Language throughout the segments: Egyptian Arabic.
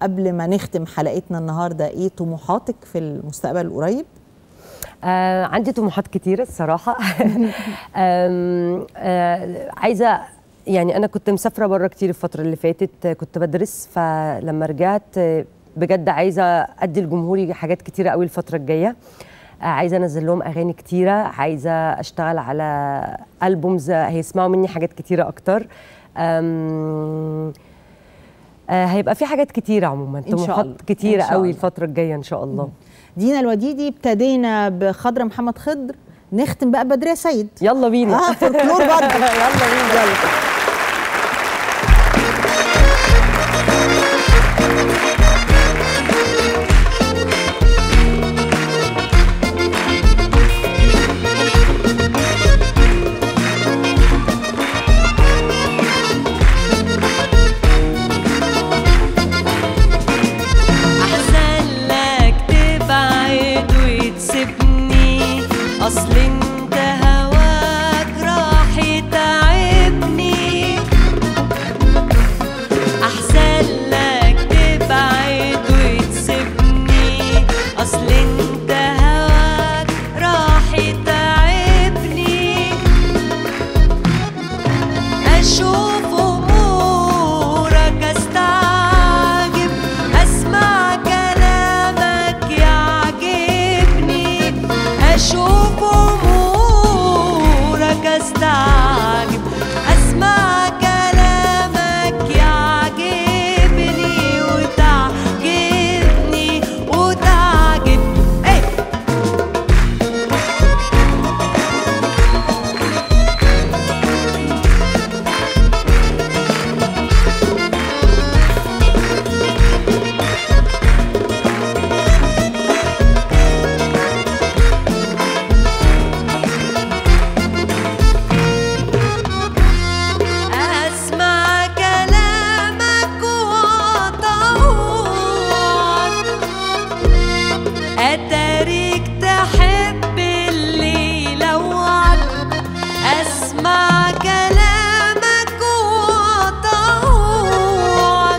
قبل ما نختم حلقتنا النهارده ايه طموحاتك في المستقبل القريب آه عندي طموحات كتيرة الصراحة آم، آه عايزة يعني أنا كنت مسافرة بره كتير الفترة اللي فاتت آه، كنت بدرس فلما رجعت آه، بجد عايزة أدي لجمهوري حاجات كتيرة قوي الفترة الجاية آه، عايزة أنزل لهم أغاني كتيرة عايزة أشتغل على ألبومز هيسمعوا مني حاجات كتيرة أكتر آم، آه، هيبقى في حاجات كتيرة عموما إن شاء طموحات الله. كتيرة إن شاء قوي الله. الفترة الجاية إن شاء الله دينا الوديدي ابتدينا بخضرة محمد خضر نختم بقى بدرية سيد يلا بينا اه فولكلور برضه يلا بينا يلا أحسن لك تبعد وتسيبني أصل انت هواك راح يتعبني أحسن لك تبعد وتسيبني أصل انت هواك راح يتعبني أشوف أمورك أستعجب أسمع كلامك يعجبني أشوف أمورك أستعجب أسمع كلامك يعجبني وتعجبني وتعجب إيه أسمع كلامك وأطوعك أتاريك تحب اللي يلوعك أسمع كلامك وأطوعك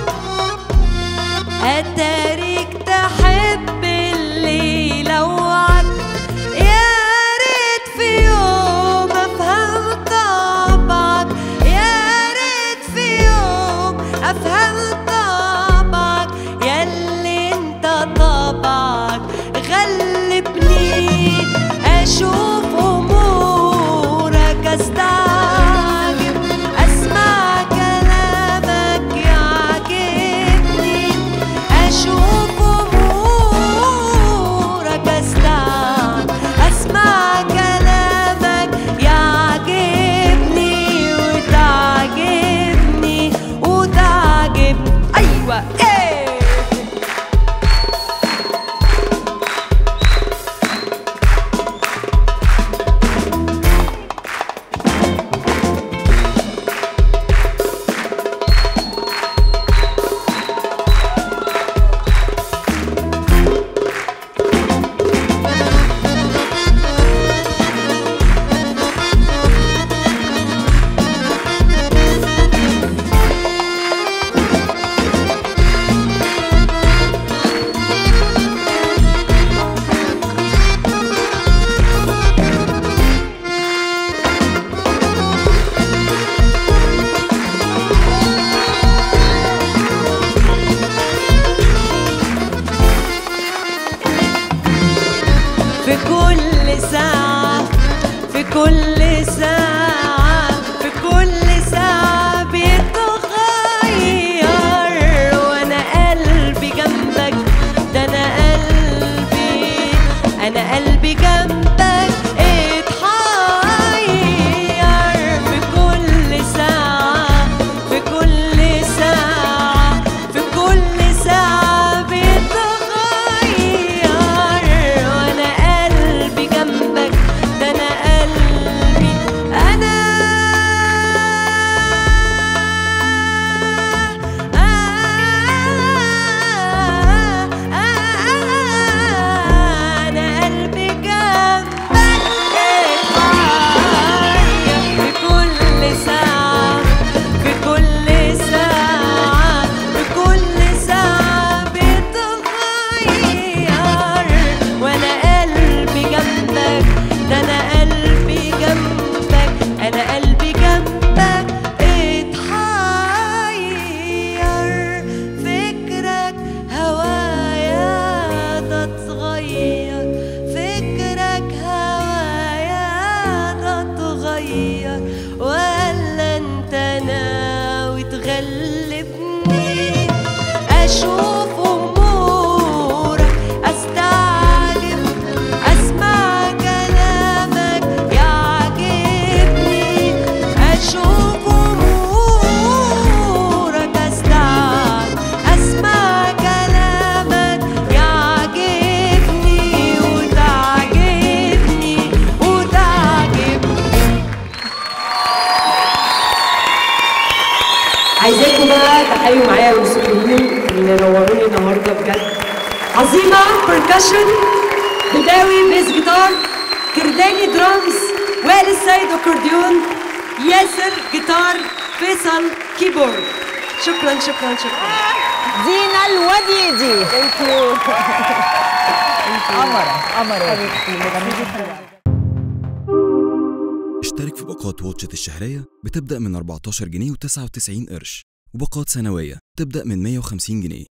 أتاريك تحب اللي يلوعك يا ريت في يوم أفهم طبعك يا ريت في يوم أفهم طبعك ياللي انت طبعك غلبني أشوف أمورك أستعجب أسمع كلامك يعجبني أشوف أمورك أستعجب أسمع كلامك يعجبني وتعجبني وتعجب أيوة إيه في كل ساعة في كل ساعة في كل ساعة بيتغير وأنا قلبي جنبك ده أنا قلبي أنا قلبي جنبك اتحير في كل ساعة في كل ساعة في كل ساعة بيتغير وأنا قلبي جنبك ده أنا قلبي عظيمة بركشن بداوي بيز جيتار كرداني درامز وائل السيد أكورديون ياسر جيتار فيصل كيبورد شكرا شكرا شكرا دينا الوديدي ثانك يو قمرة قمرة اشترك في باقات واتشت الشهرية بتبدأ من 14 جنيه و99 قرش وباقات سنوية تبدأ من 150 جنيه